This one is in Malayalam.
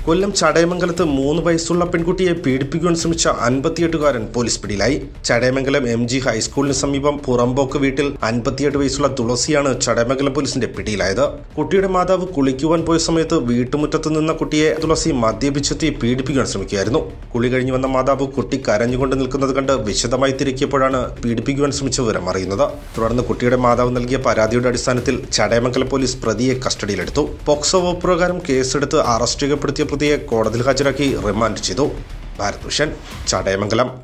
കൊല്ലം ചടയമംഗലത്ത് മൂന്ന് വയസ്സുള്ള പെൺകുട്ടിയെ പീഡിപ്പിക്കുവാൻ ശ്രമിച്ച അൻപത്തിയെട്ടുകാരൻ പോലീസ് പിടിയിലായി ചടയമംഗലം എം ജി ഹൈസ്കൂളിന് സമീപം പുറമ്പോക്ക് വീട്ടിൽ അൻപത്തിയെട്ട് വയസ്സുള്ള തുളസിയാണ് ചടയമംഗലം പോലീസിന്റെ പിടിയിലായത് കുട്ടിയുടെ മാതാവ് കുളിക്കുവാൻ പോയ സമയത്ത് വീട്ടുമുറ്റത്ത് നിന്ന കുട്ടിയെ തുളസി മദ്യപിച്ചെത്തി പീഡിപ്പിക്കുവാൻ ശ്രമിക്കുകയായിരുന്നു കുളി കഴിഞ്ഞു വന്ന മാതാവ് കുട്ടി കരഞ്ഞുകൊണ്ട് നിൽക്കുന്നത് കണ്ട് വിശദമായി തിരക്കിയപ്പോഴാണ് പീഡിപ്പിക്കുവാൻ ശ്രമിച്ച വിവരം അറിയുന്നത് തുടർന്ന് കുട്ടിയുടെ മാതാവ് നൽകിയ പരാതിയുടെ അടിസ്ഥാനത്തിൽ ചടയമംഗലം പോലീസ് പ്രതിയെ കസ്റ്റഡിയിലെടുത്തു പോക്സോ വകുപ്പ് പ്രകാരം കേസെടുത്ത് അറസ്റ്റ് ചെയ്യപ്പെടുത്തിയ പ്രതിയെ കോടതിയിൽ ഹാജരാക്കി റിമാൻഡ് ചെയ്തു ഭാരത് ഭൂഷൺ ചടയമംഗലം